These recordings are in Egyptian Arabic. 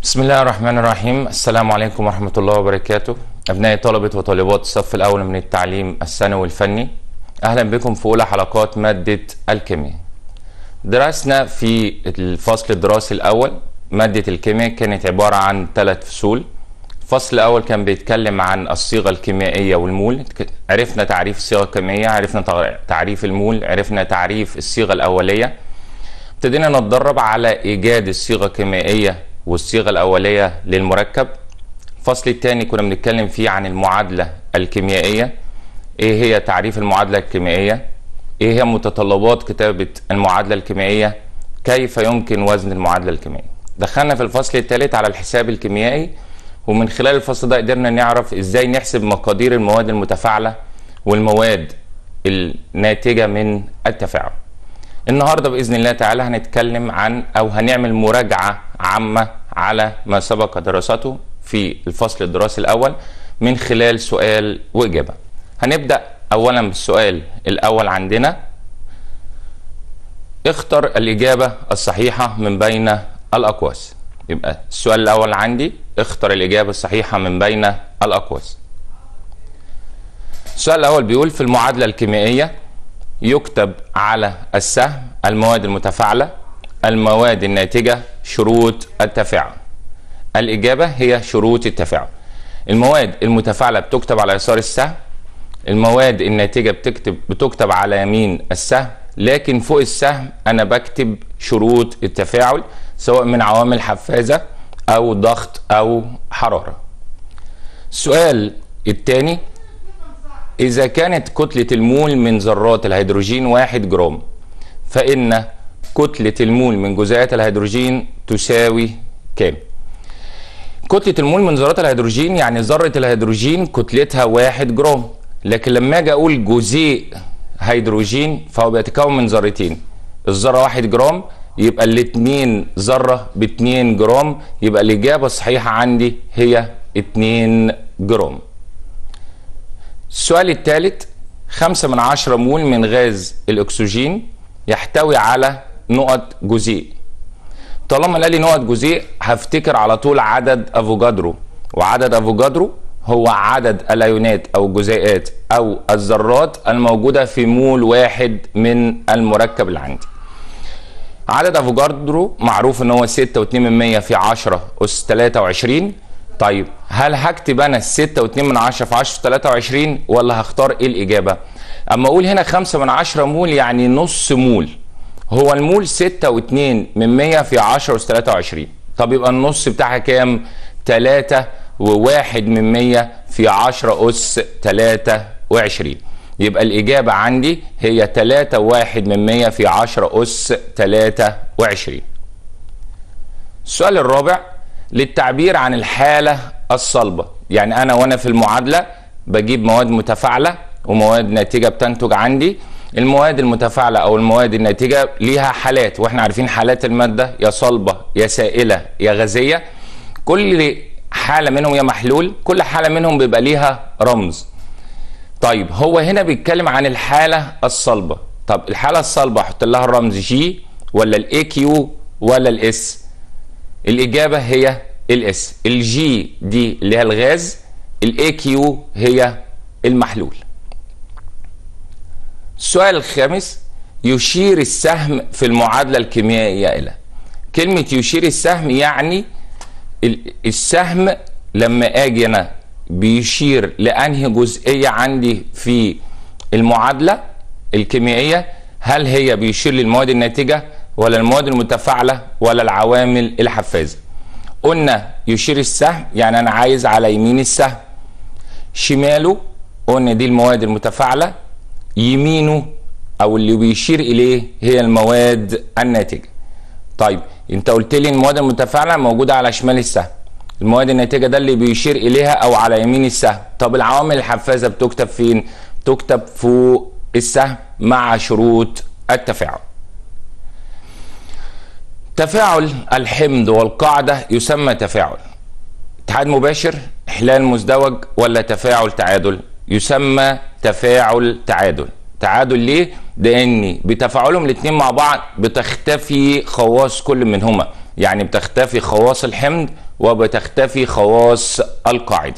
بسم الله الرحمن الرحيم السلام عليكم ورحمة الله وبركاته أبناء طلبة وطالبات الصف الأول من التعليم الثانوي الفني أهلا بكم في أولى حلقات مادة الكيمياء درسنا في الفصل الدراسي الأول مادة الكيمياء كانت عبارة عن ثلاث فصول الفصل الأول كان بيتكلم عن الصيغة الكيميائية والمول عرفنا تعريف الصيغة الكيميائية عرفنا تعريف المول عرفنا تعريف الصيغة الأولية ابتدينا نتدرب على إيجاد الصيغة الكيميائية والصيغة الأولية للمركب الفصل الثاني كنا بنتكلم فيه عن المعادلة الكيميائية ايه هي تعريف المعادلة الكيميائية ايه هي متطلبات كتابة المعادلة الكيميائية كيف يمكن وزن المعادلة الكيميائية دخلنا في الفصل الثالث على الحساب الكيميائي ومن خلال الفصل ده قدرنا نعرف ازاي نحسب مقادير المواد المتفاعلة والمواد الناتجة من التفاعل النهارده باذن الله تعالى هنتكلم عن او هنعمل مراجعه عامه على ما سبق دراسته في الفصل الدراسي الاول من خلال سؤال واجابه. هنبدا اولا بالسؤال الاول عندنا اختر الاجابه الصحيحه من بين الاقواس. يبقى السؤال الاول عندي اختر الاجابه الصحيحه من بين الاقواس. السؤال الاول بيقول في المعادله الكيميائيه يكتب على السهم المواد المتفاعلة المواد الناتجة شروط التفاعل الإجابة هي شروط التفاعل المواد المتفاعلة بتكتب على يسار السهم المواد الناتجة بتكتب بتكتب على يمين السهم لكن فوق السهم أنا بكتب شروط التفاعل سواء من عوامل حفازة أو ضغط أو حرارة السؤال الثاني إذا كانت كتلة المول من ذرات الهيدروجين واحد جرام فإن كتلة المول من جزيئات الهيدروجين تساوي كام؟ كتلة المول من ذرات الهيدروجين يعني ذرة الهيدروجين كتلتها واحد جرام لكن لما أجي أقول جزيء هيدروجين فهو بيتكون من ذرتين الذرة واحد جرام يبقى الاتنين ذرة باتنين جرام يبقى الإجابة الصحيحة عندي هي اتنين جرام السؤال الثالث خمسة من عشرة مول من غاز الأكسجين يحتوي على نقط جزيء طالما قال لي نقط جزيء هفتكر على طول عدد افوجادرو وعدد افوجادرو هو عدد الايونات او الجزيئات او الذرات الموجوده في مول واحد من المركب اللي عندي عدد افوجادرو معروف ان هو 6.2 في 10 اس 23 طيب هل هكتب انا الستة واتنين من عشرة في عشرة تلاتة وعشرين ولا هختار ايه الاجابة اما اقول هنا خمسة من عشرة مول يعني نص مول هو المول ستة واتنين من مية في عشرة أس تلاتة وعشرين طب يبقى النص بتاعها كام تلاتة وواحد من مية في عشرة أس تلاتة وعشرين يبقى الإجابة عندي هي تلاتة واحد من مية في عشرة أس تلاتة وعشرين السؤال الرابع للتعبير عن الحالة الصلبة يعني أنا وأنا في المعادلة بجيب مواد متفاعلة ومواد ناتجة بتنتج عندي المواد المتفاعلة أو المواد الناتجة ليها حالات وإحنا عارفين حالات المادة يا صلبة يا سائلة يا غازية كل حالة منهم يا محلول كل حالة منهم بيبقى ليها رمز طيب هو هنا بيتكلم عن الحالة الصلبة طب الحالة الصلبة أحط لها الرمز جي ولا الاي كيو ولا الاس الإجابة هي الاس الجي دي اللي هي الغاز الاي كيو هي المحلول السؤال الخامس يشير السهم في المعادلة الكيميائية إلى كلمة يشير السهم يعني السهم لما أجي أنا بيشير لأنهي جزئية عندي في المعادلة الكيميائية هل هي بيشير للمواد الناتجة ولا المواد المتفاعلة ولا العوامل الحفازة قلنا يشير السهم يعني أنا عايز على يمين السهم شماله قلنا دي المواد المتفاعلة يمينه أو اللي بيشير إليه هي المواد الناتجة طيب أنت قلت لي المواد المتفاعلة موجودة على شمال السهم المواد الناتجة ده اللي بيشير إليها أو على يمين السهم طب العوامل الحفازة بتكتب فين؟ تكتب فوق السهم مع شروط التفاعل تفاعل الحمض والقاعدة يسمى تفاعل اتحاد مباشر إحلال مزدوج ولا تفاعل تعادل يسمى تفاعل تعادل تعادل ليه؟ لأن بتفاعلهم الاثنين مع بعض بتختفي خواص كل منهما يعني بتختفي خواص الحمض وبتختفي خواص القاعدة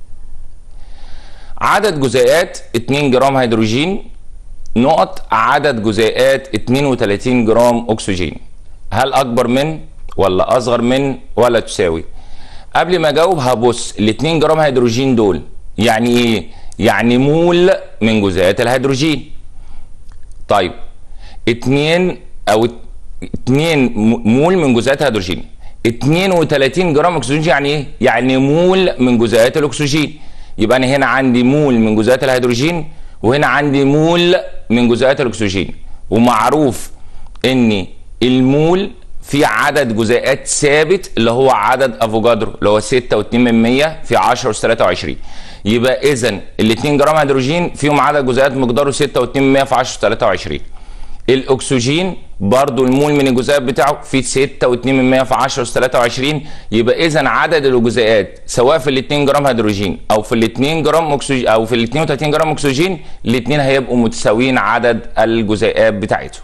عدد جزيئات 2 جرام هيدروجين نقط عدد جزيئات 32 جرام أكسجين هل أكبر من ولا أصغر من ولا تساوي قبل ما أجاوب هبص ال 2 جرام هيدروجين دول يعني إيه؟ يعني مول من جزيئات الهيدروجين طيب 2 أو 2 مول من جزيئات الهيدروجين 32 جرام اكسجين يعني ايه؟ يعني مول من جزيئات الاكسجين يبقى انا هنا عندي مول من جزيئات الهيدروجين وهنا عندي مول من جزيئات الاكسجين ومعروف ان المول في عدد جزيئات ثابت اللي هو عدد افوجادرو اللي هو 6.2 في 10 اس 23 يبقى اذا ال 2 جرام هيدروجين فيهم عدد جزيئات مقداره 6.2 في 10 اس 23 الاكسجين برضو المول من الجزيئات بتاعه في 6.2 في 10 اس 23 يبقى اذا عدد الجزيئات سواء في ال 2 جرام هيدروجين او في ال 2 جرام اكسجين او في ال 32 جرام اكسجين الاثنين هيبقوا متساويين عدد الجزيئات بتاعتهم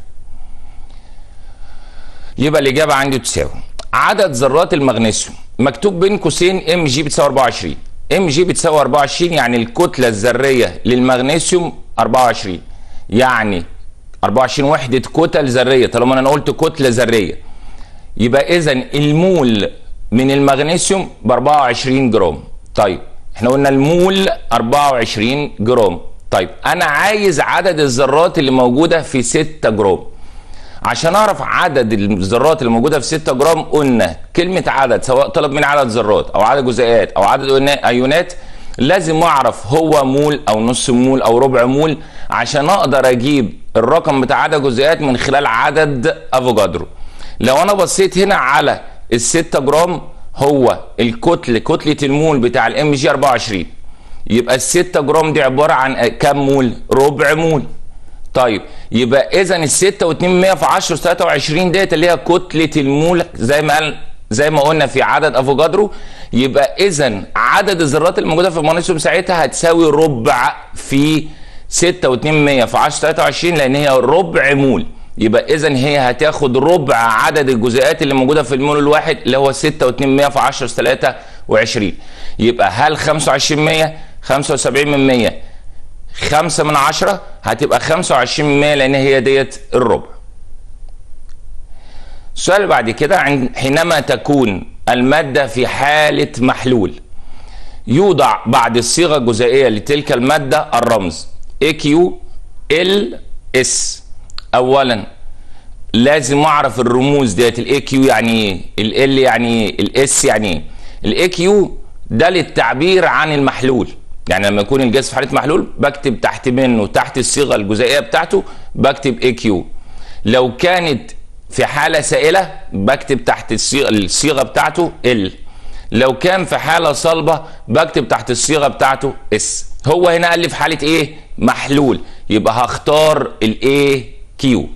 يبقى الاجابه عندي تساوي عدد ذرات المغنيسيوم مكتوب بين قوسين ام جي بتساوي 24 ام جي بتساوي 24 يعني الكتله الذريه للمغنيسيوم 24 يعني 24 وحده كتل ذريه طالما انا قلت كتله ذريه يبقى اذا المول من المغنيسيوم ب 24 جرام طيب احنا قلنا المول 24 جرام طيب انا عايز عدد الذرات اللي موجوده في 6 جرام عشان اعرف عدد الذرات اللي موجوده في 6 جرام قلنا كلمه عدد سواء طلب مني عدد ذرات او عدد جزيئات او عدد ايونات لازم اعرف هو مول او نص مول او ربع مول عشان اقدر اجيب الرقم بتاع عدد جزيئات من خلال عدد افوجادرو لو انا بصيت هنا على ال 6 جرام هو الكتله كتله المول بتاع الام جي 24 يبقى ال 6 جرام دي عباره عن كام مول ربع مول طيب يبقى اذا ال 6 و2 في 10 23 ديت اللي هي كتله المول زي ما قال زي ما قلنا في عدد افوجادرو يبقى اذا عدد الذرات الموجوده في المغنيسيوم ساعتها هتساوي ربع في 6 و2 في 10 23 لان هي ربع مول يبقى اذا هي هتاخد ربع عدد الجزيئات اللي موجوده في المول الواحد اللي هو 6 و2 في 10 23 يبقى هل 25 100 75 من 100 5 من 10 هتبقى 25 من 100 لان هي ديت الربع السؤال اللي بعد كده حينما تكون المادة في حالة محلول يوضع بعد الصيغة الجزيئية لتلك المادة الرمز AQLS أولا لازم أعرف الرموز ديت ال AQ يعني إيه ال L يعني إيه ال S يعني إيه ال AQ ده للتعبير عن المحلول يعني لما يكون الجاز في حالة محلول بكتب تحت منه تحت الصيغة الجزيئية بتاعته بكتب AQ لو كانت في حالة سائلة بكتب تحت الصيغة, الصيغة بتاعته ال لو كان في حالة صلبة بكتب تحت الصيغة بتاعته اس هو هنا قال لي في حالة ايه محلول يبقى هختار الاي كيو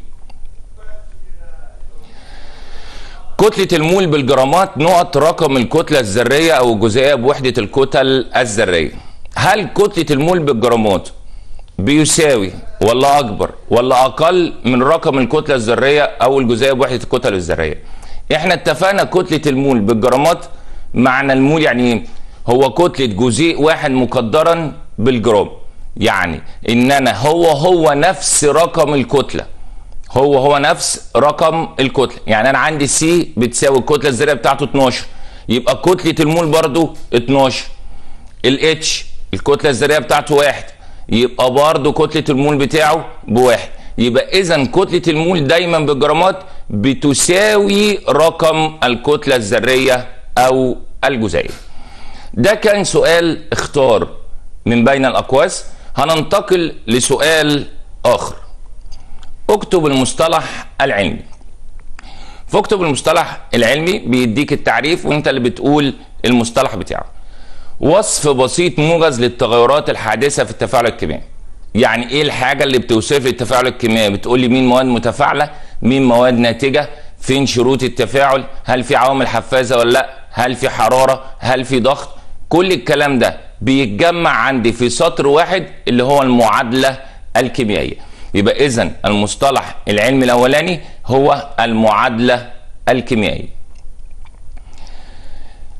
كتلة المول بالجرامات نقط رقم الكتلة الذرية أو الجزيئية بوحدة الكتل الذرية هل كتلة المول بالجرامات بيساوي ولا اكبر ولا اقل من رقم الكتله الذريه او الجزيئيه بوحده الكتل الذريه احنا اتفقنا كتله المول بالجرامات معنى المول يعني ايه هو كتله جزيء واحد مقدرا بالجرام يعني ان انا هو هو نفس رقم الكتله هو هو نفس رقم الكتله يعني انا عندي سي بتساوي الكتله الذريه بتاعته 12 يبقى كتله المول برضو 12 الاتش الكتله الذريه بتاعته واحد يبقى برضه كتله المول بتاعه بواحد يبقى اذا كتله المول دايما بالجرامات بتساوي رقم الكتله الذريه او الجزيئيه ده كان سؤال اختار من بين الاقواس هننتقل لسؤال اخر اكتب المصطلح العلمي فاكتب المصطلح العلمي بيديك التعريف وانت اللي بتقول المصطلح بتاعه وصف بسيط موجز للتغيرات الحادثه في التفاعل الكيميائي يعني ايه الحاجه اللي بتوصف لي التفاعل الكيميائي بتقول لي مين مواد متفاعله مين مواد ناتجه فين شروط التفاعل هل في عوامل حفازه ولا لا هل في حراره هل في ضغط كل الكلام ده بيتجمع عندي في سطر واحد اللي هو المعادله الكيميائيه يبقى اذا المصطلح العلمي الاولاني هو المعادله الكيميائيه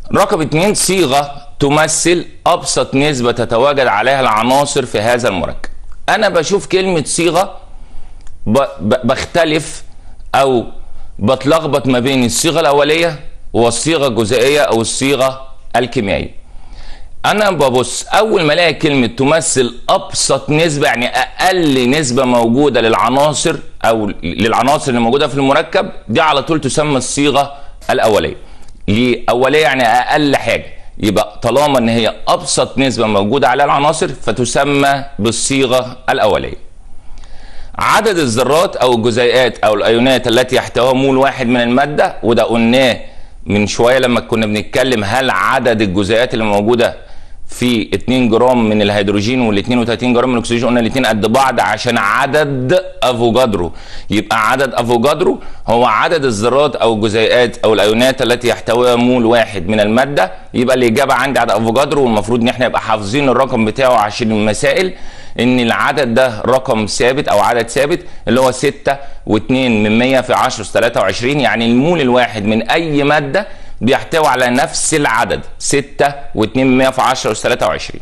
رقم اتنين صيغة تمثل أبسط نسبة تتواجد عليها العناصر في هذا المركب أنا بشوف كلمة صيغة ب- ب- بختلف أو بتلخبط ما بين الصيغة الأولية والصيغة الجزائية أو الصيغة الكيميائية انا ببص اول ما الاقي كلمه تمثل ابسط نسبه يعني اقل نسبه موجوده للعناصر او للعناصر اللي موجوده في المركب دي على طول تسمى الصيغه الاوليه ليه اوليه يعني اقل حاجه يبقى طالما ان هي ابسط نسبه موجوده على العناصر فتسمى بالصيغه الاوليه عدد الذرات او الجزيئات او الايونات التي يحتويها مول واحد من الماده وده قلناه من شويه لما كنا بنتكلم هل عدد الجزيئات اللي موجوده في 2 جرام من الهيدروجين وال 32 جرام من الاكسجين قلنا الاثنين قد بعض عشان عدد افوجادرو يبقى عدد افوجادرو هو عدد الذرات او الجزيئات او الايونات التي يحتويها مول واحد من الماده يبقى الاجابه عندي عدد افوجادرو والمفروض ان احنا نبقى حافظين الرقم بتاعه عشان المسائل ان العدد ده رقم ثابت او عدد ثابت اللي هو 6 و2 من 100 في 10 اس 23 يعني المول الواحد من اي ماده بيحتوي على نفس العدد 6 و2 من 100 في 10 اس 23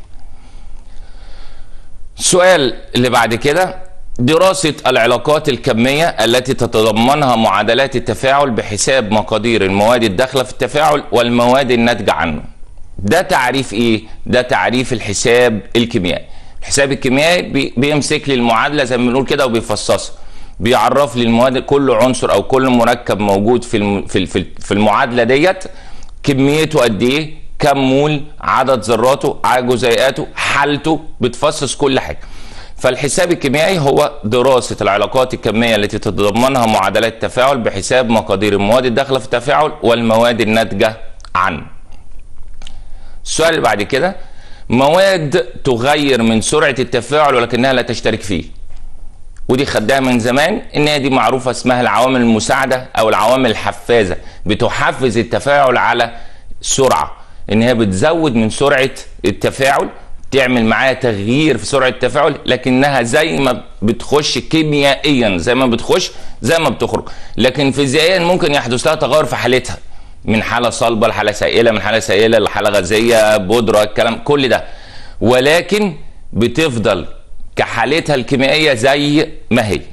السؤال اللي بعد كده دراسة العلاقات الكمية التي تتضمنها معادلات التفاعل بحساب مقادير المواد الداخلة في التفاعل والمواد الناتجة عنه ده تعريف ايه؟ ده تعريف الحساب الكيميائي الحساب الكيميائي بي- بيمسك لي المعادله زي ما بنقول كده وبيفصصها بيعرف لي المواد كل عنصر او كل مركب موجود في الم- في ال- في ال- في المعادله ديت كميته قد ايه كم مول عدد ذراته عدد جزيئاته حالته بتفصص كل حاجه فالحساب الكيميائي هو دراسة العلاقات الكمية التي تتضمنها معادلات التفاعل بحساب مقادير المواد الداخلة في التفاعل والمواد الناتجة عنه. السؤال اللي بعد كده مواد تغير من سرعة التفاعل ولكنها لا تشترك فيه ودي خدها من زمان ان هي دي معروفة اسمها العوامل المساعدة او العوامل الحفازة بتحفز التفاعل على سرعة ان هي بتزود من سرعة التفاعل تعمل معاها تغيير في سرعة التفاعل لكنها زي ما بتخش كيميائيا زي ما بتخش زي ما بتخرج لكن فيزيائيا ممكن يحدث لها تغير في حالتها من حالة صلبة لحالة سائلة من حالة سائلة لحالة غازية بودرة الكلام كل ده ولكن بتفضل كحالتها الكيميائية زي ما هي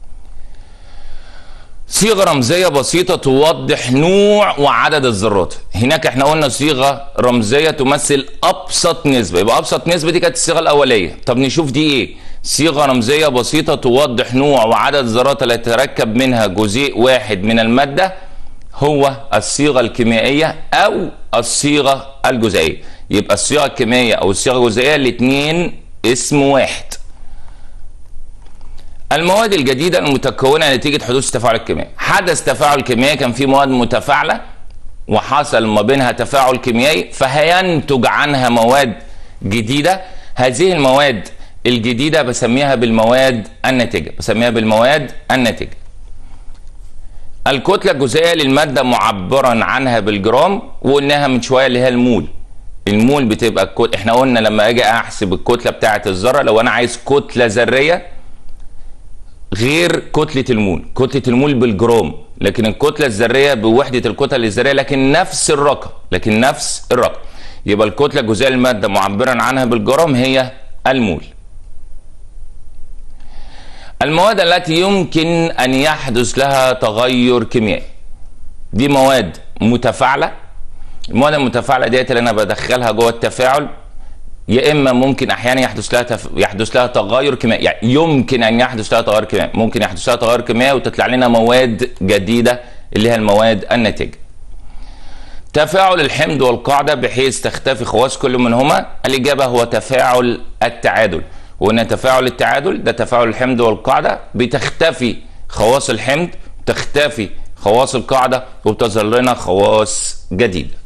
صيغة رمزية بسيطة توضح نوع وعدد الذرات هناك احنا قلنا صيغة رمزية تمثل أبسط نسبة يبقى أبسط نسبة دي كانت الصيغة الأولية طب نشوف دي إيه صيغة رمزية بسيطة توضح نوع وعدد الذرات التي يتركب منها جزيء واحد من المادة هو الصيغة الكيميائية أو الصيغة الجزيئية يبقى الصيغة الكيميائية أو الصيغة الجزيئية الاتنين اسم واحد المواد الجديدة المتكونة نتيجة حدوث التفاعل الكيميائي حدث تفاعل كيميائي كان في مواد متفاعلة وحصل ما بينها تفاعل كيميائي فهينتج عنها مواد جديدة هذه المواد الجديدة بسميها بالمواد الناتجة بسميها بالمواد الناتجة الكتلة الجزيئية للمادة معبرا عنها بالجرام وقلناها من شوية اللي هي المول المول بتبقى الكت... احنا قلنا لما اجي احسب الكتلة بتاعة الذرة لو انا عايز كتلة ذرية غير كتلة المول كتلة المول بالجرام لكن الكتلة الذرية بوحدة الكتل الذرية لكن نفس الرقم لكن نفس الرقم يبقى الكتلة الجزيئية للمادة معبرا عنها بالجرام هي المول المواد التي يمكن أن يحدث لها تغير كيميائي دي مواد متفاعلة المواد المتفاعلة ديت اللي أنا بدخلها جوه التفاعل يا اما ممكن احيانا يحدث لها تف... يحدث لها تغير كيميائي يعني يمكن ان يحدث لها تغير كيميائي ممكن يحدث لها تغير كيميائي وتطلع لنا مواد جديده اللي هي المواد الناتجه تفاعل الحمض والقاعده بحيث تختفي خواص كل منهما الاجابه هو تفاعل التعادل وان تفاعل التعادل ده تفاعل الحمض والقاعده بتختفي خواص الحمض تختفي خواص القاعده وبتظهر لنا خواص جديده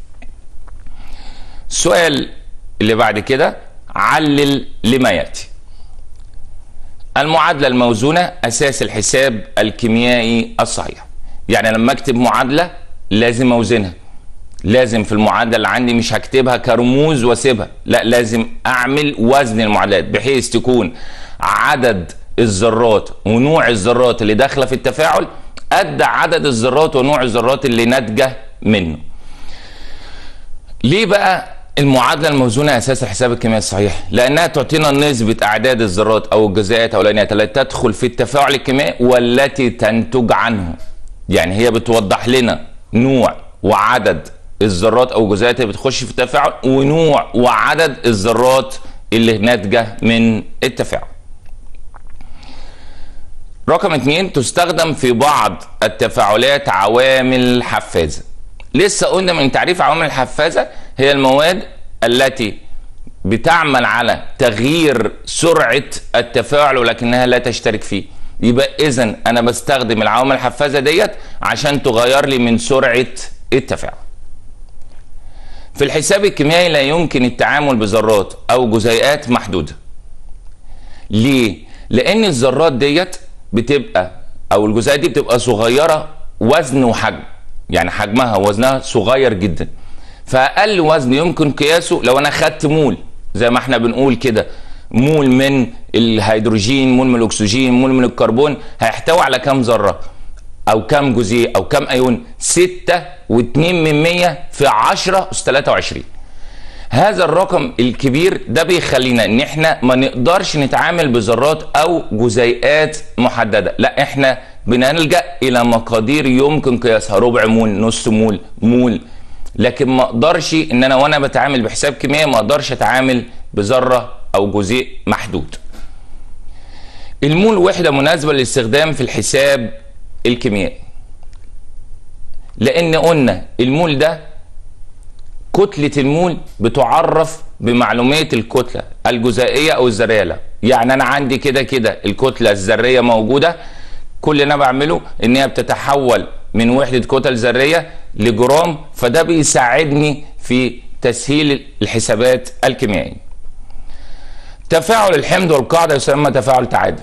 السؤال اللي بعد كده علل لما ياتي المعادله الموزونه اساس الحساب الكيميائي الصحيح يعني لما اكتب معادله لازم اوزنها لازم في المعادله اللي عندي مش هكتبها كرموز واسيبها لا لازم اعمل وزن المعادلات بحيث تكون عدد الذرات ونوع الذرات اللي داخله في التفاعل قد عدد الذرات ونوع الذرات اللي ناتجه منه ليه بقى المعادلة الموزونة أساس الحساب الكيميائي الصحيح؟ لأنها تعطينا نسبة أعداد الذرات أو الجزيئات أو الأينات التي تدخل في التفاعل الكيميائي والتي تنتج عنه. يعني هي بتوضح لنا نوع وعدد الذرات أو الجزيئات اللي بتخش في التفاعل ونوع وعدد الذرات اللي ناتجة من التفاعل. رقم اتنين تستخدم في بعض التفاعلات عوامل حفازة. لسه قلنا من تعريف عوامل الحفازة هي المواد التي بتعمل على تغيير سرعة التفاعل ولكنها لا تشترك فيه يبقى اذا انا بستخدم العوامل الحفازة ديت عشان تغير لي من سرعة التفاعل في الحساب الكيميائي لا يمكن التعامل بذرات او جزيئات محدودة ليه؟ لان الذرات ديت بتبقى او الجزيئات دي بتبقى صغيرة وزن وحجم يعني حجمها ووزنها صغير جدا فاقل وزن يمكن قياسه لو انا خدت مول زي ما احنا بنقول كده مول من الهيدروجين مول من الاكسجين مول من الكربون هيحتوي على كام ذره او كام جزيء او كام ايون 6 و2 من 100 في 10 اس 23 هذا الرقم الكبير ده بيخلينا ان احنا ما نقدرش نتعامل بذرات او جزيئات محدده لا احنا بنلجا الى مقادير يمكن قياسها ربع مول نص مول مول لكن ما اقدرش ان انا وانا بتعامل بحساب كيميائي ما اقدرش اتعامل بذره او جزيء محدود المول وحده مناسبه للاستخدام في الحساب الكيميائي لان قلنا المول ده كتله المول بتعرف بمعلوميه الكتله الجزيئيه او الذريه لا يعني انا عندي كده كده الكتله الذريه موجوده كل اللي انا بعمله ان هي بتتحول من وحده كتل ذريه لجرام فده بيساعدني في تسهيل الحسابات الكيميائيه. تفاعل الحمض والقاعده يسمى تفاعل تعادل.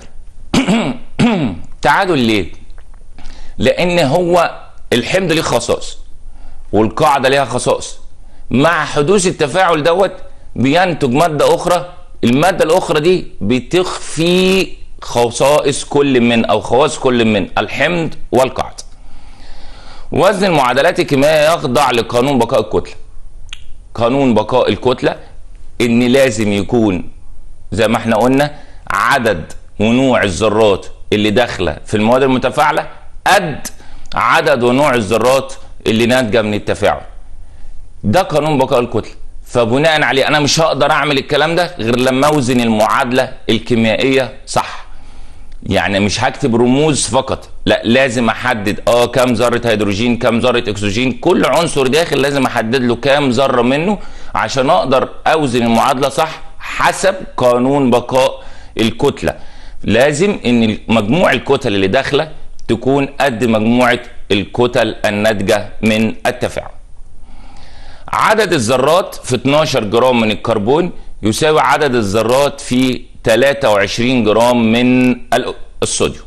تعادل ليه؟ لان هو الحمض ليه خصائص والقاعده ليها خصائص. مع حدوث التفاعل دوت بينتج ماده اخرى الماده الاخرى دي بتخفي خصائص كل من او خواص كل من الحمض والقاعده. وزن المعادلات الكيميائيه يخضع لقانون بقاء الكتله. قانون بقاء الكتله ان لازم يكون زي ما احنا قلنا عدد ونوع الذرات اللي داخله في المواد المتفاعله قد عدد ونوع الذرات اللي ناتجه من التفاعل. ده قانون بقاء الكتله. فبناء عليه انا مش هقدر اعمل الكلام ده غير لما اوزن المعادله الكيميائيه صح. يعني مش هكتب رموز فقط لا لازم احدد اه كام ذره هيدروجين كام ذره اكسجين كل عنصر داخل لازم احدد له كام ذره منه عشان اقدر اوزن المعادله صح حسب قانون بقاء الكتله لازم ان مجموع الكتل اللي داخله تكون قد مجموعه الكتل الناتجه من التفاعل عدد الذرات في 12 جرام من الكربون يساوي عدد الذرات في 23 جرام من الصوديوم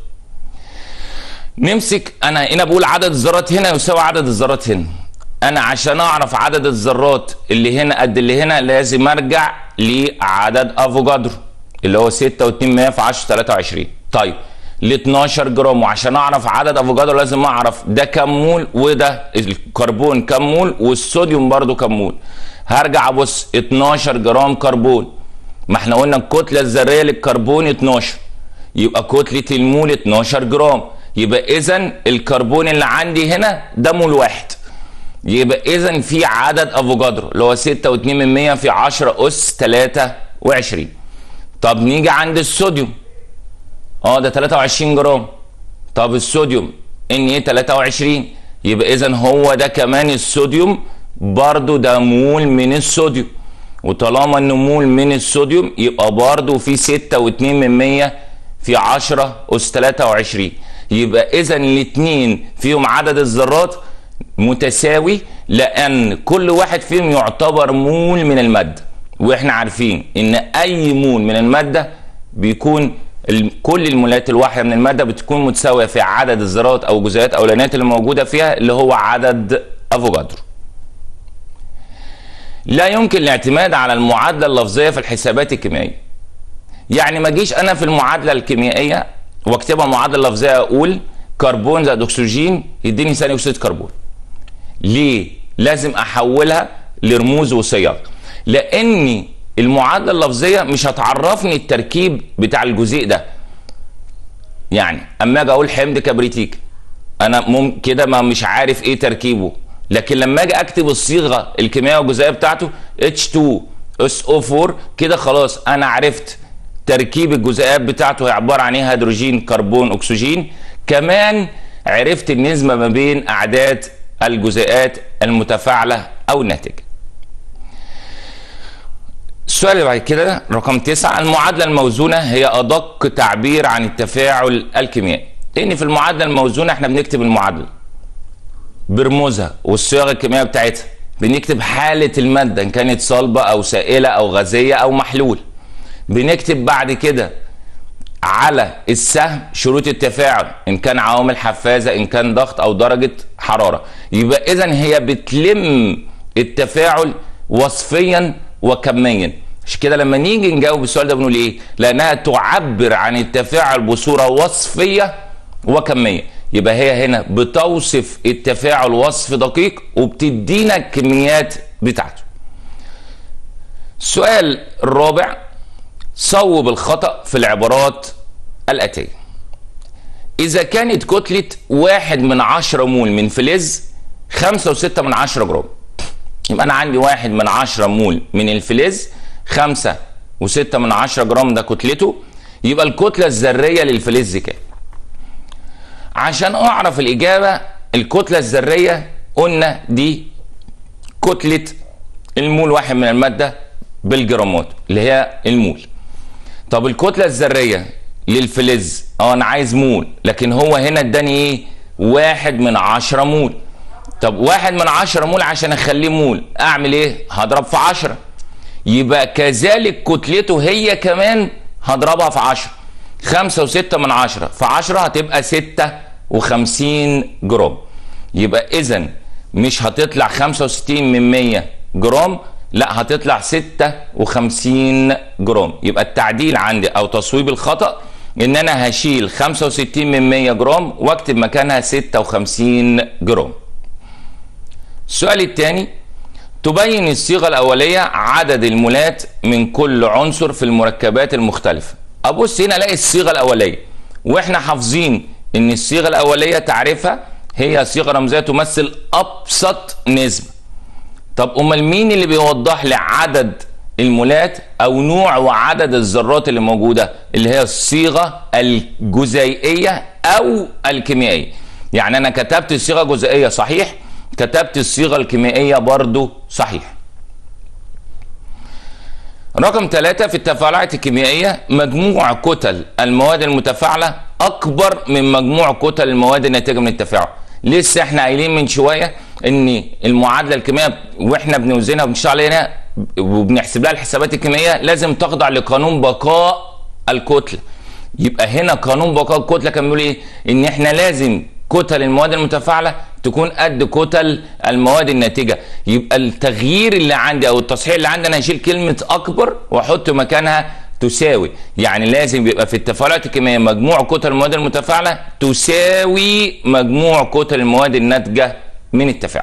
نمسك انا هنا بقول عدد الذرات هنا يساوي عدد الذرات هنا انا عشان اعرف عدد الذرات اللي هنا قد اللي هنا لازم ارجع لعدد افوجادرو اللي هو 6.2 في 10 23 طيب ل 12 جرام وعشان اعرف عدد افوجادرو لازم اعرف ده كام مول وده الكربون كام مول والصوديوم برضو كام مول هرجع ابص 12 جرام كربون ما احنا قلنا الكتله الذريه للكربون 12 يبقى كتله المول 12 جرام يبقى اذا الكربون اللي عندي هنا ده مول واحد يبقى اذا في عدد افوجادرو اللي هو 6.2 في 10 اس 23 طب نيجي عند الصوديوم اه ده 23 جرام طب الصوديوم ان ايه 23 يبقى اذا هو ده كمان الصوديوم برضو ده مول من الصوديوم وطالما انه مول من الصوديوم يبقى برضه في 6 و2 من 100 في 10 اس 23 يبقى اذا الاثنين فيهم عدد الذرات متساوي لان كل واحد فيهم يعتبر مول من الماده واحنا عارفين ان اي مول من الماده بيكون كل المولات الواحده من الماده بتكون متساويه في عدد الذرات او جزيئات او لينات اللي موجوده فيها اللي هو عدد افوجادرو لا يمكن الاعتماد على المعادله اللفظيه في الحسابات الكيميائيه يعني ما اجيش انا في المعادله الكيميائيه واكتبها معادله لفظيه اقول كربون زائد اكسجين يديني ثاني اكسيد كربون ليه لازم احولها لرموز وصيغ لان المعادله اللفظيه مش هتعرفني التركيب بتاع الجزيء ده يعني اما اجي اقول حمض كبريتيك انا مم كده ما مش عارف ايه تركيبه لكن لما اجي اكتب الصيغه الكيميائيه والجزيئيه بتاعته H2SO4 كده خلاص انا عرفت تركيب الجزيئات بتاعته هي عباره عن ايه هيدروجين كربون اكسجين كمان عرفت النسبه ما بين اعداد الجزيئات المتفاعله او الناتجه السؤال اللي بعد كده رقم تسعة المعادلة الموزونة هي أدق تعبير عن التفاعل الكيميائي لأن في المعادلة الموزونة احنا بنكتب المعادلة برموزها والصيغة الكيميائية بتاعتها بنكتب حالة المادة إن كانت صلبة أو سائلة أو غازية أو محلول بنكتب بعد كده على السهم شروط التفاعل ان كان عوامل حفازه ان كان ضغط او درجه حراره يبقى اذا هي بتلم التفاعل وصفيا وكميا مش كده لما نيجي نجاوب السؤال ده بنقول ايه لانها تعبر عن التفاعل بصوره وصفيه وكميه يبقى هي هنا بتوصف التفاعل وصف دقيق وبتدينا الكميات بتاعته السؤال الرابع صوب الخطأ في العبارات الآتية إذا كانت كتلة واحد من عشرة مول من فلز خمسة وستة من عشرة جرام يبقى أنا عندي واحد من عشرة مول من الفلز خمسة وستة من عشرة جرام ده كتلته يبقى الكتلة الذرية للفلز كام عشان أعرف الإجابة الكتلة الذرية قلنا دي كتلة المول واحد من المادة بالجرامات اللي هي المول طب الكتله الذريه للفلز اه انا عايز مول لكن هو هنا اداني ايه واحد من عشرة مول طب واحد من عشرة مول عشان اخليه مول اعمل ايه هضرب في عشرة يبقى كذلك كتلته هي كمان هضربها في عشرة خمسة وستة من عشرة في عشرة هتبقى ستة وخمسين جرام يبقى اذا مش هتطلع خمسة وستين من مية جرام لا هتطلع 56 جرام يبقى التعديل عندي او تصويب الخطا ان انا هشيل 65 من 100 جرام واكتب مكانها 56 جرام السؤال الثاني تبين الصيغه الاوليه عدد المولات من كل عنصر في المركبات المختلفه ابص هنا الاقي الصيغه الاوليه واحنا حافظين ان الصيغه الاوليه تعرفها هي صيغه رمزيه تمثل ابسط نسبه طب امال مين اللي بيوضح لي عدد المولات او نوع وعدد الذرات اللي موجوده اللي هي الصيغه الجزيئيه او الكيميائيه يعني انا كتبت الصيغه الجزيئيه صحيح كتبت الصيغه الكيميائيه برضو صحيح رقم ثلاثة في التفاعلات الكيميائية مجموع كتل المواد المتفاعلة أكبر من مجموع كتل المواد الناتجة من التفاعل لسه احنا قايلين من شويه ان المعادله الكيميائيه واحنا بنوزنها وبنشتغل عليها وبنحسب لها الحسابات الكيميائيه لازم تخضع لقانون بقاء الكتله يبقى هنا قانون بقاء الكتله كان بيقول ايه ان احنا لازم كتل المواد المتفاعله تكون قد كتل المواد الناتجه يبقى التغيير اللي عندي او التصحيح اللي عندي انا هشيل كلمه اكبر واحط مكانها تساوي يعني لازم يبقى في التفاعلات الكيميائيه مجموع كتل المواد المتفاعله تساوي مجموع كتل المواد الناتجه من التفاعل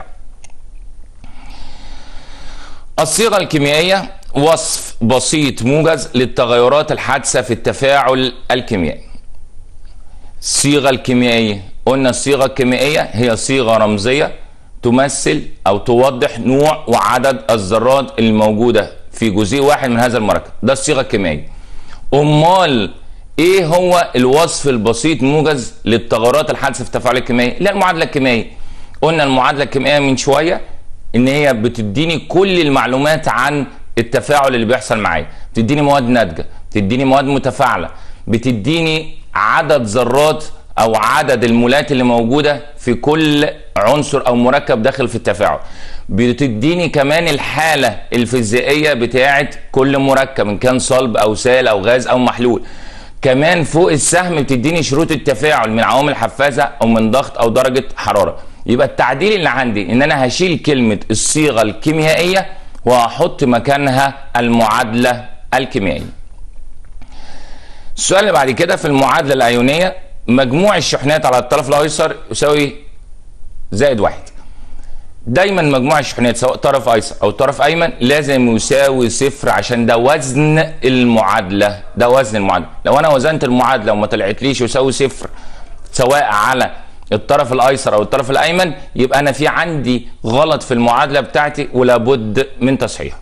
الصيغه الكيميائيه وصف بسيط موجز للتغيرات الحادثه في التفاعل الكيميائي الصيغه الكيميائيه قلنا الصيغه الكيميائيه هي صيغه رمزيه تمثل او توضح نوع وعدد الذرات الموجوده في جزيء واحد من هذا المركب ده الصيغه الكيميائيه امال ايه هو الوصف البسيط موجز للتغيرات الحادثه في التفاعل الكيميائي لا المعادله الكيميائيه قلنا المعادله الكيميائيه من شويه ان هي بتديني كل المعلومات عن التفاعل اللي بيحصل معايا بتديني مواد ناتجه بتديني مواد متفاعله بتديني عدد ذرات او عدد المولات اللي موجوده في كل عنصر او مركب داخل في التفاعل بتديني كمان الحاله الفيزيائيه بتاعه كل مركب ان كان صلب او سائل او غاز او محلول كمان فوق السهم بتديني شروط التفاعل من عوامل حفازه او من ضغط او درجه حراره يبقى التعديل اللي عندي ان انا هشيل كلمه الصيغه الكيميائيه وهحط مكانها المعادله الكيميائيه السؤال اللي بعد كده في المعادله الايونيه مجموع الشحنات على الطرف الايسر يساوي زائد واحد دايما مجموع الشحنات سواء طرف ايسر او طرف ايمن لازم يساوي صفر عشان ده وزن المعادله ده وزن المعادله لو انا وزنت المعادله وما طلعتليش يساوي صفر سواء على الطرف الايسر او الطرف الايمن يبقى انا في عندي غلط في المعادله بتاعتي ولابد من تصحيحها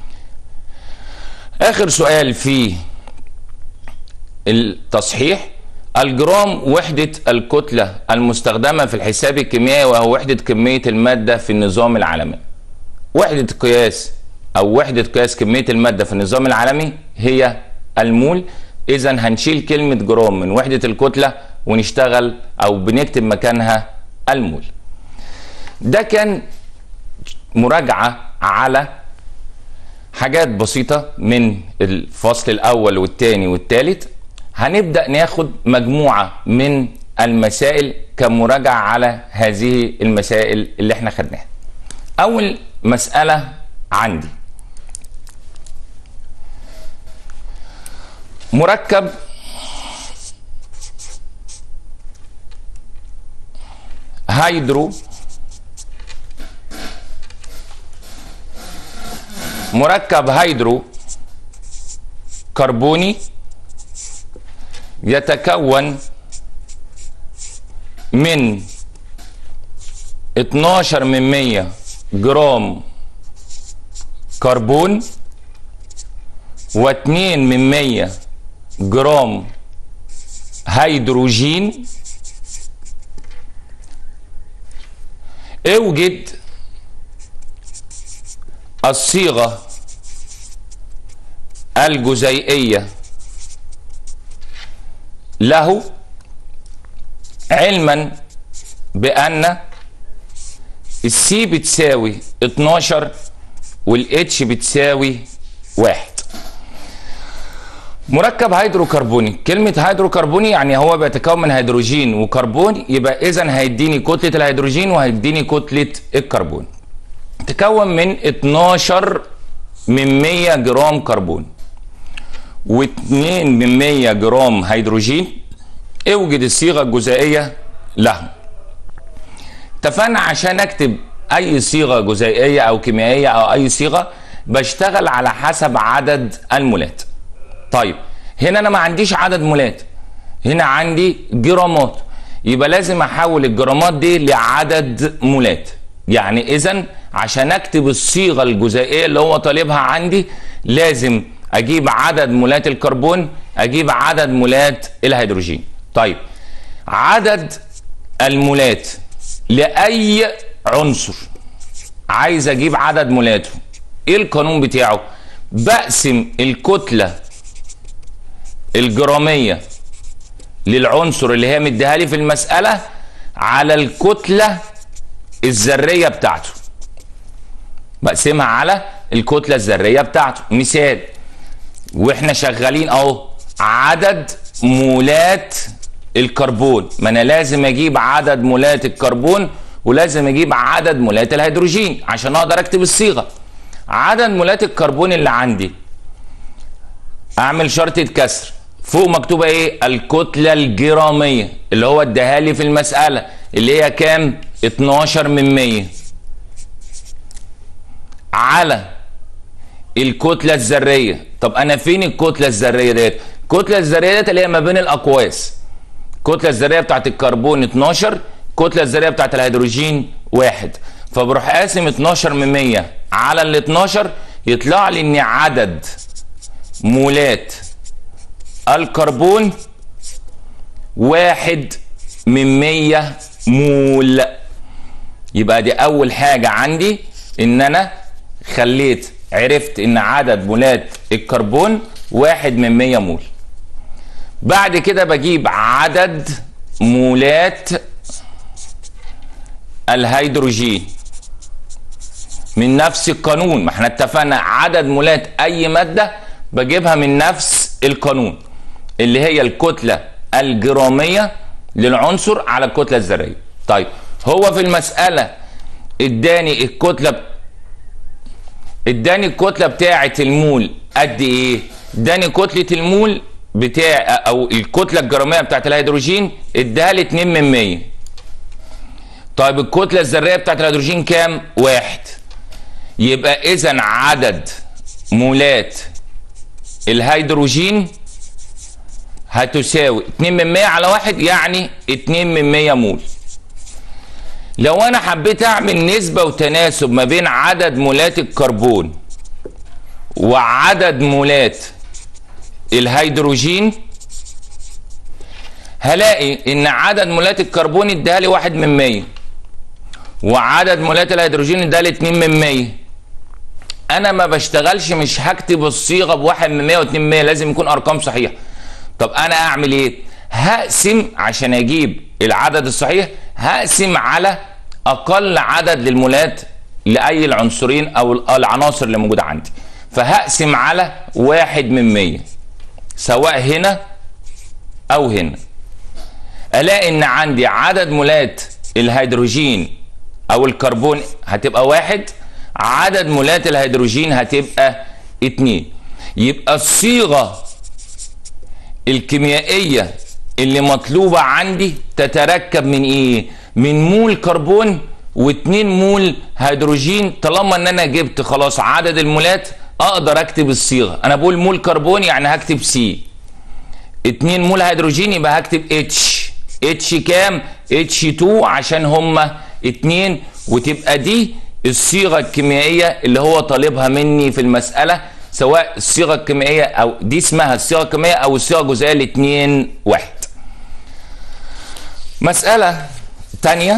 اخر سؤال في التصحيح الجرام وحدة الكتلة المستخدمة في الحساب الكيميائي وهو وحدة كمية المادة في النظام العالمي وحدة قياس أو وحدة قياس كمية المادة في النظام العالمي هي المول إذا هنشيل كلمة جرام من وحدة الكتلة ونشتغل أو بنكتب مكانها المول ده كان مراجعة على حاجات بسيطة من الفصل الأول والثاني والثالث هنبدأ ناخد مجموعة من المسائل كمراجعة على هذه المسائل اللي احنا خدناها أول مسألة عندي مركب هيدرو مركب هيدرو كربوني يتكون من 12 من 100 جرام كربون و2 من 100 جرام هيدروجين اوجد الصيغة الجزيئية له علما بأن السي بتساوي 12 والاتش بتساوي واحد مركب هيدروكربوني كلمة هيدروكربوني يعني هو بيتكون من هيدروجين وكربون يبقى إذا هيديني كتلة الهيدروجين وهيديني كتلة الكربون تكون من 12 من 100 جرام كربون و2 من 100 جرام هيدروجين اوجد الصيغة الجزيئية له اتفقنا عشان اكتب اي صيغة جزيئية او كيميائية او اي صيغة بشتغل على حسب عدد المولات طيب هنا انا ما عنديش عدد مولات هنا عندي جرامات يبقى لازم احول الجرامات دي لعدد مولات يعني اذا عشان اكتب الصيغه الجزيئيه اللي هو طالبها عندي لازم اجيب عدد مولات الكربون اجيب عدد مولات الهيدروجين طيب عدد المولات لاي عنصر عايز اجيب عدد مولاته ايه القانون بتاعه بقسم الكتله الجراميه للعنصر اللي هي مديها لي في المساله على الكتله الذريه بتاعته بقسمها على الكتله الذريه بتاعته مثال واحنا شغالين اهو عدد مولات الكربون ما انا لازم اجيب عدد مولات الكربون ولازم اجيب عدد مولات الهيدروجين عشان اقدر اكتب الصيغه عدد مولات الكربون اللي عندي اعمل شرطه كسر فوق مكتوبه ايه الكتله الجراميه اللي هو اداها لي في المساله اللي هي كام 12 من 100 على الكتله الذريه طب انا فين الكتله الذريه ديت الكتله الذريه ديت اللي هي ما بين الاقواس الكتله الذريه بتاعت الكربون 12 الكتله الذريه بتاعت الهيدروجين واحد فبروح قاسم 12 من 100 على ال 12 يطلع لي ان عدد مولات الكربون واحد من 100 مول يبقى دي اول حاجه عندي ان انا خليت عرفت ان عدد مولات الكربون واحد من 100 مول بعد كده بجيب عدد مولات الهيدروجين من نفس القانون ما احنا اتفقنا عدد مولات اي مادة بجيبها من نفس القانون اللي هي الكتلة الجرامية للعنصر على الكتلة الذرية طيب هو في المسألة اداني الكتلة اداني الكتلة بتاعة المول قد ايه اداني كتلة المول بتاع او الكتلة الجرامية بتاعة الهيدروجين اداها لي 2 من 100 طيب الكتلة الذرية بتاعت الهيدروجين كام؟ واحد يبقى إذا عدد مولات الهيدروجين هتساوي 2 من 100 على واحد يعني 2 من 100 مول لو انا حبيت اعمل نسبة وتناسب ما بين عدد مولات الكربون وعدد مولات الهيدروجين هلاقي ان عدد مولات الكربون اداها لي 1 من 100 وعدد مولات الهيدروجين اداها لي 2 من 100 انا ما بشتغلش مش هكتب الصيغه بواحد من 100 و2 من 100 لازم يكون ارقام صحيحه طب انا اعمل ايه هقسم عشان اجيب العدد الصحيح هقسم على اقل عدد للمولات لاي العنصرين او العناصر اللي موجوده عندي فهقسم على واحد من 100 سواء هنا او هنا الاقي ان عندي عدد مولات الهيدروجين او الكربون هتبقى واحد عدد مولات الهيدروجين هتبقى اتنين يبقى الصيغة الكيميائية اللي مطلوبة عندي تتركب من ايه من مول كربون واتنين مول هيدروجين طالما ان انا جبت خلاص عدد المولات اقدر اكتب الصيغة انا بقول مول كربون يعني هكتب سي اتنين مول هيدروجين يبقى هكتب اتش اتش كام اتش 2 عشان هما اتنين وتبقى دي الصيغه الكيميائيه اللي هو طالبها مني في المساله سواء الصيغه الكيميائيه او دي اسمها الصيغه الكيميائيه او الصيغه الجزيئيه الاثنين واحد. مساله ثانيه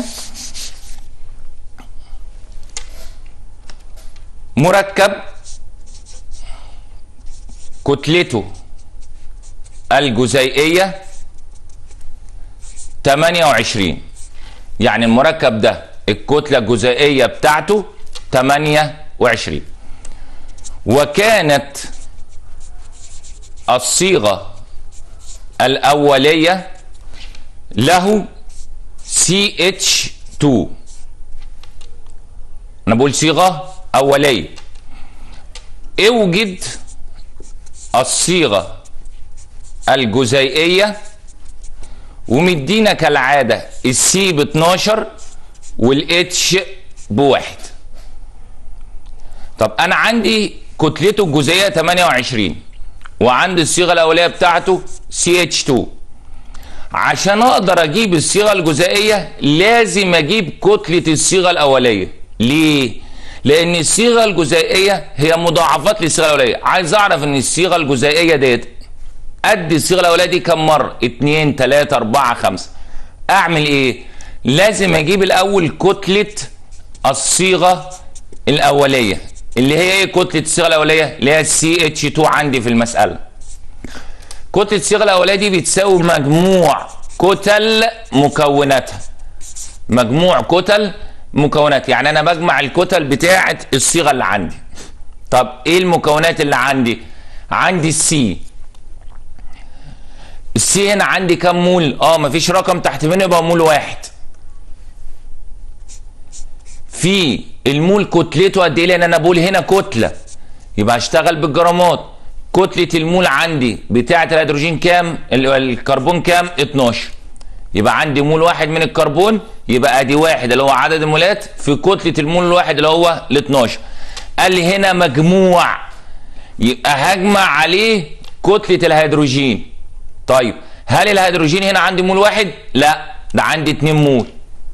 مركب كتلته الجزيئيه 28 يعني المركب ده الكتلة الجزيئية بتاعته 28 وكانت الصيغة الأولية له CH2 أنا بقول صيغة أولية اوجد الصيغة الجزيئية ومدينا كالعادة السي ب 12 والاتش بواحد طب انا عندي كتلته الجزيئيه 28 وعندي الصيغه الاوليه بتاعته سي اتش 2 عشان اقدر اجيب الصيغه الجزيئيه لازم اجيب كتله الصيغه الاوليه ليه لان الصيغه الجزيئيه هي مضاعفات للصيغه الاوليه عايز اعرف ان الصيغه الجزيئيه ديت قد الصيغه الاوليه دي كم مره 2 3 4 5 اعمل ايه لازم اجيب الاول كتله الصيغه الاوليه اللي هي ايه كتله الصيغه الاوليه اللي هي السي اتش 2 عندي في المساله كتله الصيغه الاوليه دي بتساوي مجموع كتل مكوناتها مجموع كتل مكونات يعني انا بجمع الكتل بتاعه الصيغه اللي عندي طب ايه المكونات اللي عندي عندي السي السي هنا عندي كام مول اه مفيش رقم تحت منه يبقى مول واحد في المول كتلته قد ايه لان انا بقول هنا كتله يبقى هشتغل بالجرامات كتله المول عندي بتاعه الهيدروجين كام الكربون كام 12 يبقى عندي مول واحد من الكربون يبقى ادي واحد اللي هو عدد المولات في كتله المول الواحد اللي هو ال 12 قال لي هنا مجموع يبقى هجمع عليه كتله الهيدروجين طيب هل الهيدروجين هنا عندي مول واحد لا ده عندي 2 مول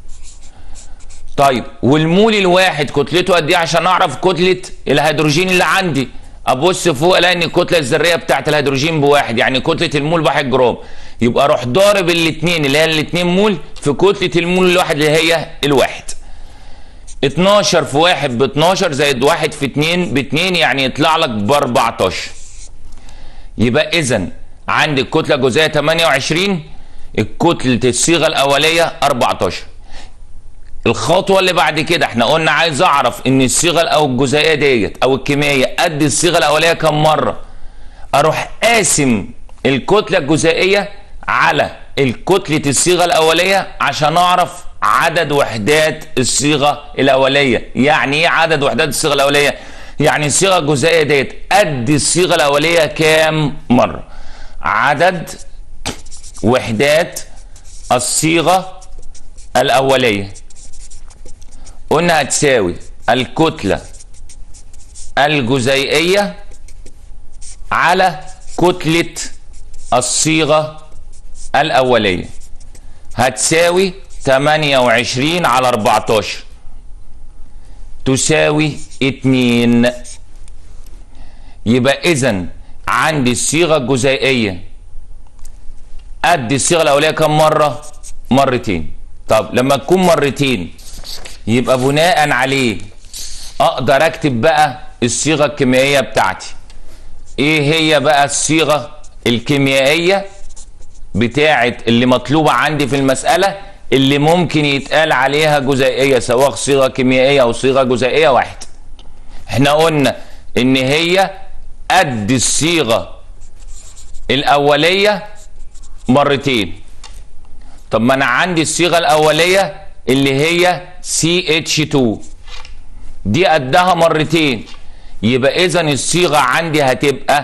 طيب والمول الواحد كتلته قد ايه عشان اعرف كتله الهيدروجين اللي عندي ابص فوق الاقي ان الكتله الذريه بتاعت الهيدروجين بواحد يعني كتله المول بواحد جرام يبقى اروح ضارب الاثنين اللي هي الاثنين مول في كتله المول الواحد اللي هي الواحد 12 في 1 ب 12 زائد 1 في 2 ب 2 يعني يطلع لك ب 14 يبقى اذا عندي الكتله الجزيئيه 28 الكتله الصيغه الاوليه 14 الخطوه اللي بعد كده احنا قلنا عايز اعرف ان الصيغه او الجزيئيه ديت او الكيميائيه قد الصيغه الاوليه كم مره اروح قاسم الكتله الجزيئيه على الكتله الصيغه الاوليه عشان اعرف عدد وحدات الصيغه الاوليه يعني ايه عدد وحدات الصيغه الاوليه يعني الصيغه الجزيئيه ديت قد الصيغه الاوليه كام مره عدد وحدات الصيغه الاوليه قلنا هتساوي الكتلة الجزيئية على كتلة الصيغة الأولية هتساوي 28 على 14 تساوي 2 يبقى إذا عندي الصيغة الجزيئية قد الصيغة الأولية كم مرة؟ مرتين طب لما تكون مرتين يبقى بناء عليه اقدر اكتب بقى الصيغه الكيميائيه بتاعتي ايه هي بقى الصيغه الكيميائيه بتاعه اللي مطلوبه عندي في المساله اللي ممكن يتقال عليها جزيئيه سواء صيغه كيميائيه او صيغه جزيئيه واحد احنا قلنا ان هي قد الصيغه الاوليه مرتين طب ما انا عندي الصيغه الاوليه اللي هي CH2 دي قدها مرتين يبقى اذا الصيغه عندي هتبقى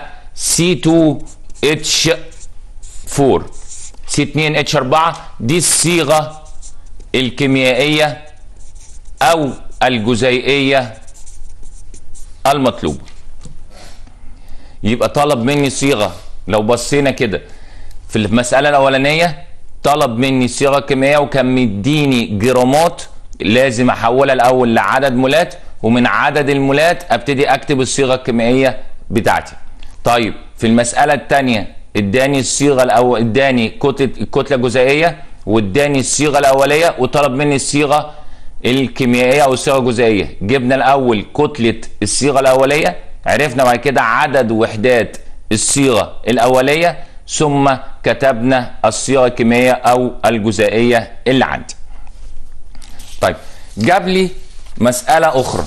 C2H4 C2H4 دي الصيغه الكيميائيه او الجزيئيه المطلوبه يبقى طلب مني صيغه لو بصينا كده في المساله الاولانيه طلب مني صيغه كيميائيه وكان مديني جرامات لازم احولها الاول لعدد مولات ومن عدد المولات ابتدي اكتب الصيغه الكيميائيه بتاعتي. طيب في المساله الثانيه اداني الصيغه الاول اداني كتله الكتله الجزيئيه واداني الصيغه الاوليه وطلب مني الصيغه الكيميائيه او الصيغه الجزيئيه. جبنا الاول كتله الصيغه الاوليه عرفنا بعد كده عدد وحدات الصيغه الاوليه ثم كتبنا الصيغه الكيميائيه او الجزيئيه اللي عندي. طيب جاب لي مساله اخرى.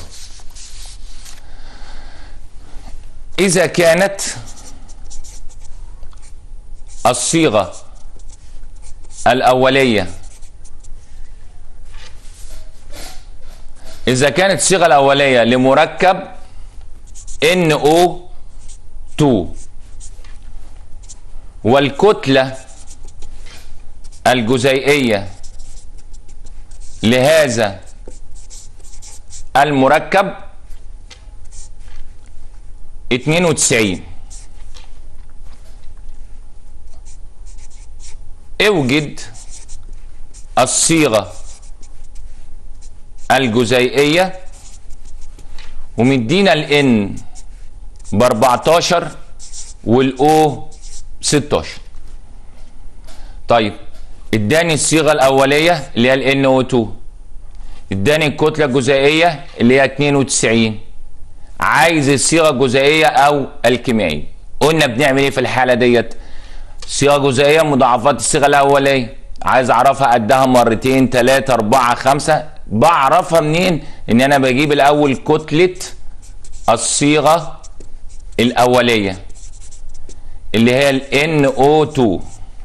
اذا كانت الصيغه الاوليه اذا كانت الصيغه الاوليه لمركب NO2 والكتلة الجزيئية لهذا المركب 92 اوجد الصيغة الجزيئية ومدينا الان ب 14 والاو 16 طيب اداني الصيغه الاوليه اللي هي ال NO2 اداني الكتله الجزيئيه اللي هي 92 عايز الصيغه الجزيئيه او الكيميائيه قلنا بنعمل ايه في الحاله ديت صيغه جزيئيه مضاعفات الصيغه الاوليه عايز اعرفها قدها مرتين ثلاثة أربعة خمسة بعرفها منين؟ إن أنا بجيب الأول كتلة الصيغة الأولية اللي هي ال NO2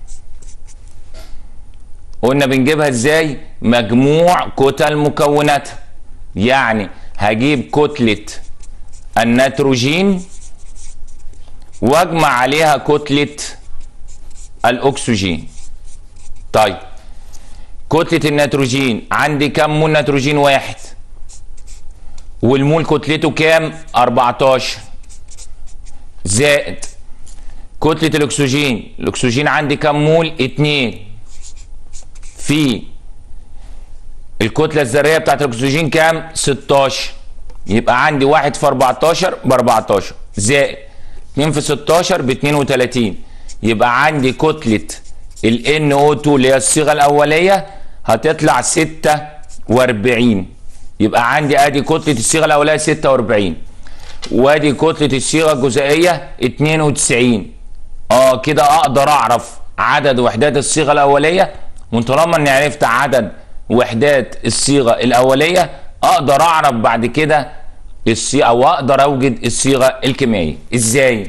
قلنا بنجيبها ازاي مجموع كتل مكوناتها يعني هجيب كتلة النيتروجين واجمع عليها كتلة الاكسجين طيب كتلة النيتروجين عندي كم مول نيتروجين واحد والمول كتلته كام 14 زائد كتلة الأكسجين الأكسجين عندي كم مول؟ اتنين في الكتلة الذرية بتاعت الأكسجين كام؟ 16 يبقى عندي واحد في 14 ب 14 زائد 2 في 16 ب 32 يبقى عندي كتلة ال NO2 اللي هي الصيغة الأولية هتطلع 46 يبقى عندي ادي كتلة الصيغة الأولية 46 وادي كتلة الصيغة الجزيئية 92 اه كده اقدر اعرف عدد وحدات الصيغه الاوليه وطالما اني عرفت عدد وحدات الصيغه الاوليه اقدر اعرف بعد كده الصيغه او اقدر اوجد الصيغه الكيميائيه ازاي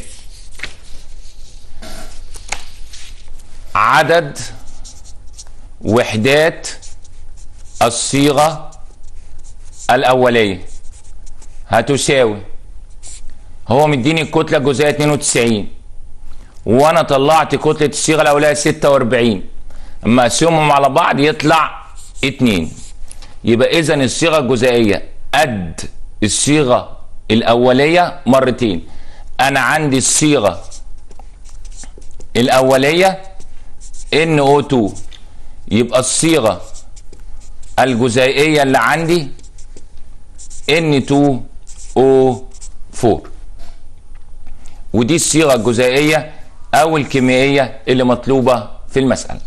عدد وحدات الصيغه الاوليه هتساوي هو مديني الكتله الجزيئيه 92 وانا طلعت كتله الصيغه الاوليه 46 اما اقسمهم على بعض يطلع 2 يبقى اذا الصيغه الجزيئيه قد الصيغه الاوليه مرتين انا عندي الصيغه الاوليه NO2 يبقى الصيغه الجزيئيه اللي عندي N2O4 ودي الصيغه الجزيئيه او الكيميائيه اللي مطلوبه في المساله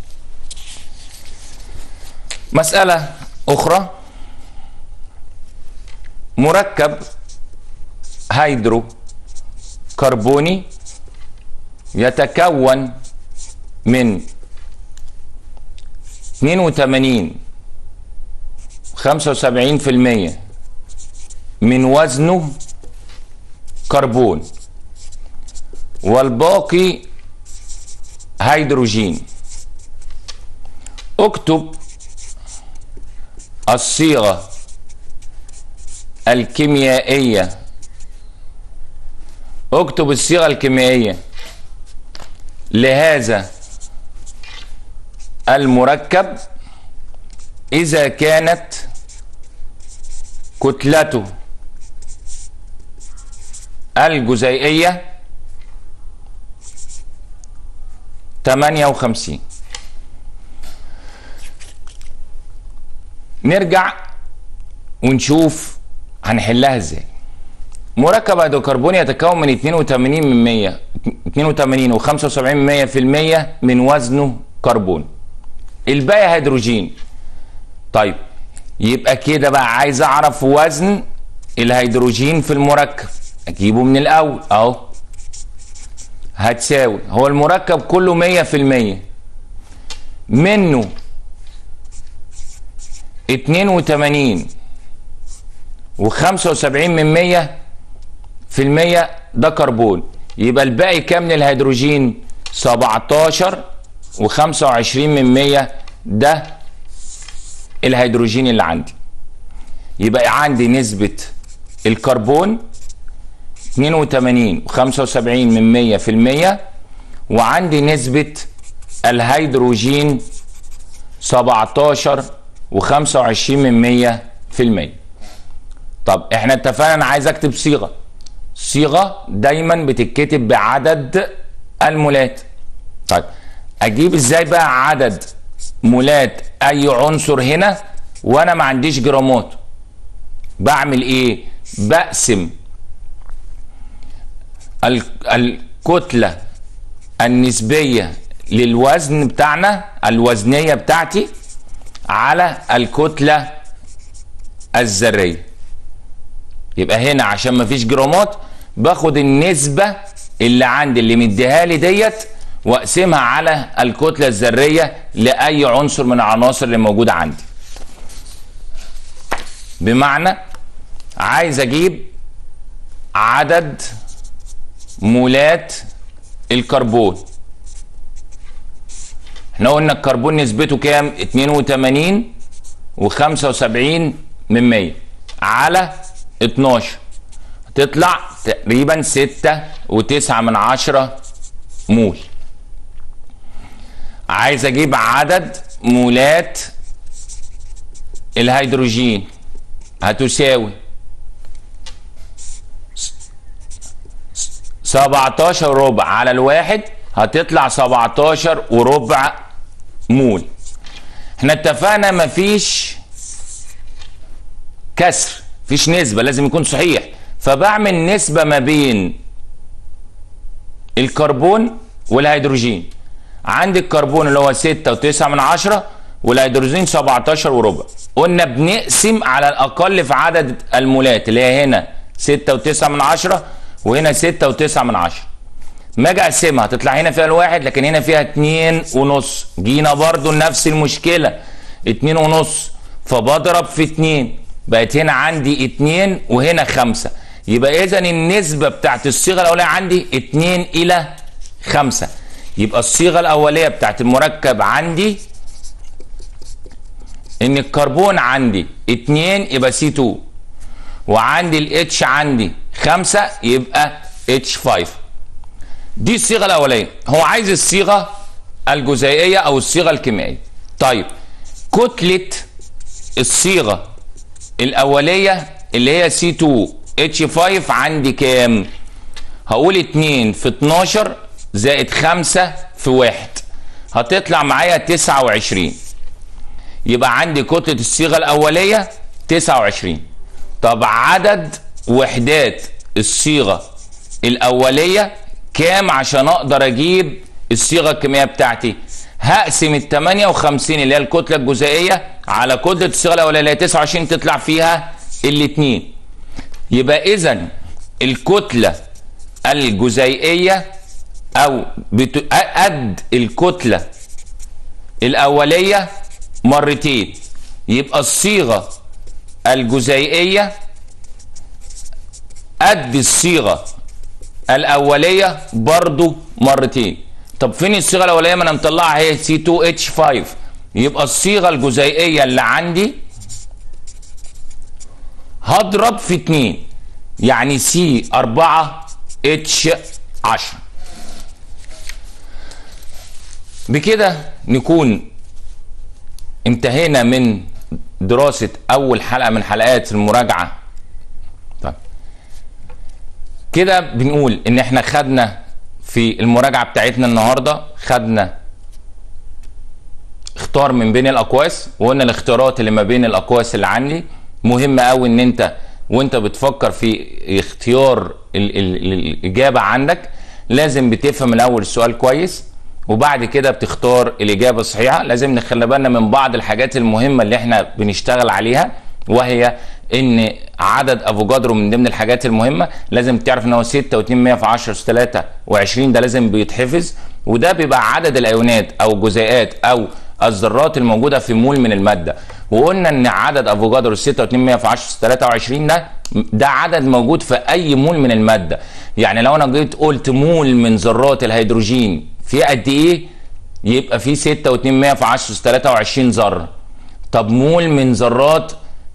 مساله اخرى مركب هيدرو كربوني يتكون من 82 75% من وزنه كربون والباقي هيدروجين اكتب الصيغة الكيميائية اكتب الصيغة الكيميائية لهذا المركب إذا كانت كتلته الجزيئية 58 نرجع ونشوف هنحلها ازاي مركب هيدروكربون يتكون من 82 من 100 82 و75% من وزنه كربون الباقي هيدروجين طيب يبقى كده بقى عايز اعرف وزن الهيدروجين في المركب اجيبه من الاول اهو هتساوي هو المركب كله مية في المية منه اتنين وتمانين وخمسة وسبعين من مية في المية ده كربون يبقى الباقي كام من الهيدروجين سبعتاشر وخمسة وعشرين من مية ده الهيدروجين اللي عندي يبقى عندي نسبة الكربون 82 و75 من 100 في المية وعندي نسبة الهيدروجين 17 و25 من 100 في المية طب احنا اتفقنا انا عايز اكتب صيغة صيغة دايما بتتكتب بعدد المولات طيب اجيب ازاي بقى عدد مولات اي عنصر هنا وانا ما عنديش جرامات بعمل ايه بقسم الكتلة النسبية للوزن بتاعنا الوزنية بتاعتي على الكتلة الذرية يبقى هنا عشان ما فيش جرامات باخد النسبة اللي عندي اللي مديها لي ديت واقسمها على الكتلة الذرية لأي عنصر من العناصر اللي موجودة عندي بمعنى عايز اجيب عدد مولات الكربون احنا قلنا الكربون نسبته كام 82 و75 من 100 على 12 تطلع تقريبا 6 و9 من 10 مول عايز اجيب عدد مولات الهيدروجين هتساوي 17 ربع على الواحد هتطلع 17 وربع مول احنا اتفقنا مفيش كسر مفيش نسبة لازم يكون صحيح فبعمل نسبة ما بين الكربون والهيدروجين عندي الكربون اللي هو 6 و9 من عشرة والهيدروجين 17 وربع قلنا بنقسم على الاقل في عدد المولات اللي هي هنا 6 و9 من عشرة وهنا 6 و9 من عشرة ما اجي اقسمها تطلع هنا فيها الواحد لكن هنا فيها اتنين ونص جينا برضو نفس المشكلة اتنين ونص فبضرب في اتنين بقت هنا عندي اتنين وهنا خمسة يبقى اذا النسبة بتاعت الصيغة الاولية عندي اتنين الى خمسة يبقى الصيغة الاولية بتاعت المركب عندي ان الكربون عندي اتنين يبقى سي 2 وعندي الاتش عندي خمسة يبقى اتش 5 دي الصيغه الاوليه هو عايز الصيغه الجزيئيه او الصيغه الكيميائيه طيب كتله الصيغه الاوليه اللي هي سي 2 اتش 5 عندي كام هقول 2 في 12 زائد 5 في 1 هتطلع معايا 29 يبقى عندي كتله الصيغه الاوليه 29 طب عدد وحدات الصيغه الاوليه كام عشان اقدر اجيب الصيغه الكيميائيه بتاعتي هقسم ال 58 اللي هي الكتله الجزيئيه على كتله الصيغه الاوليه اللي هي 29 تطلع فيها الاثنين يبقى اذا الكتله الجزيئيه او بت... قد الكتله الاوليه مرتين يبقى الصيغه الجزيئيه قد الصيغه الاوليه برضو مرتين طب فين الصيغه الاوليه ما انا مطلعها هي سي 2 اتش 5 يبقى الصيغه الجزيئيه اللي عندي هضرب في 2 يعني سي 4 اتش 10 بكده نكون انتهينا من دراسة أول حلقة من حلقات المراجعة طيب كده بنقول إن إحنا خدنا في المراجعة بتاعتنا النهاردة خدنا اختار من بين الأقواس وقلنا الاختيارات اللي ما بين الأقواس اللي عندي مهم قوي إن أنت وأنت بتفكر في اختيار ال ال الإجابة عندك لازم بتفهم الأول السؤال كويس وبعد كده بتختار الإجابة الصحيحة لازم نخلي بالنا من بعض الحاجات المهمة اللي احنا بنشتغل عليها وهي ان عدد افوجادرو من ضمن الحاجات المهمه لازم تعرف ان هو 6 و2 100 في 10 اس 23 ده لازم بيتحفظ وده بيبقى عدد الايونات او الجزيئات او الذرات الموجوده في مول من الماده وقلنا ان عدد افوجادرو 6 و2 100 في 10 اس 23 ده ده عدد موجود في اي مول من الماده يعني لو انا جيت قلت مول من ذرات الهيدروجين في قد ايه يبقى في 6 و2 100 في 10 اس 23 ذره طب مول من ذرات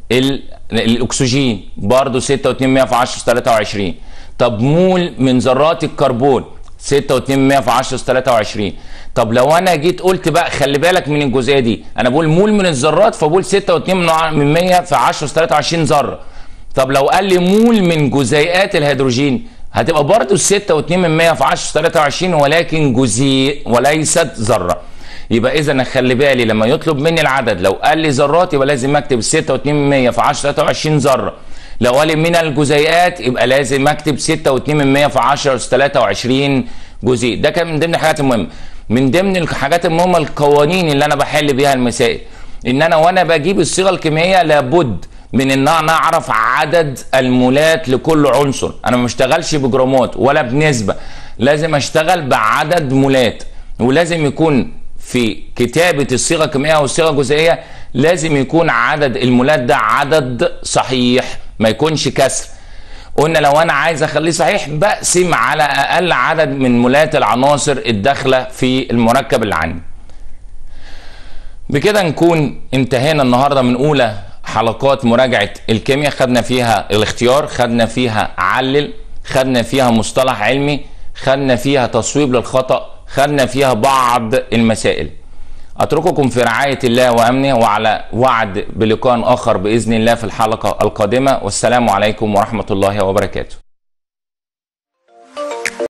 الاكسجين برضه 6 و2 100 في 10 اس 23 طب مول من ذرات الكربون 6 و2 100 في 10 اس 23 طب لو انا جيت قلت بقى خلي بالك من الجزئيه دي انا بقول مول من الذرات فبقول 6 و2 من 100 في 10 اس 23 ذره طب لو قال لي مول من جزيئات الهيدروجين هتبقى برضه 6 و2 من 100 في 10 23 ولكن جزيء وليست ذره يبقى اذا انا خلي بالي لما يطلب مني العدد لو قال لي ذرات يبقى لازم اكتب 6 و2 من 100 في 10 23 ذره لو قال لي من الجزيئات يبقى لازم اكتب 6 و2 من 100 في 10 23 جزيء ده كان من ضمن الحاجات المهمه من ضمن الحاجات المهمه القوانين اللي انا بحل بيها المسائل ان انا وانا بجيب الصيغه الكيميائيه لابد من ان انا اعرف عدد المولات لكل عنصر انا ما بشتغلش بجرامات ولا بنسبه لازم اشتغل بعدد مولات ولازم يكون في كتابه الصيغه الكيميائيه او الصيغه الجزيئيه لازم يكون عدد المولات ده عدد صحيح ما يكونش كسر قلنا لو انا عايز اخليه صحيح بقسم على اقل عدد من مولات العناصر الداخله في المركب اللي عندي بكده نكون انتهينا النهارده من اولى حلقات مراجعه الكيمياء خدنا فيها الاختيار خدنا فيها علل خدنا فيها مصطلح علمي خدنا فيها تصويب للخطا خدنا فيها بعض المسائل اترككم في رعايه الله وامنه وعلى وعد بلقاء اخر باذن الله في الحلقه القادمه والسلام عليكم ورحمه الله وبركاته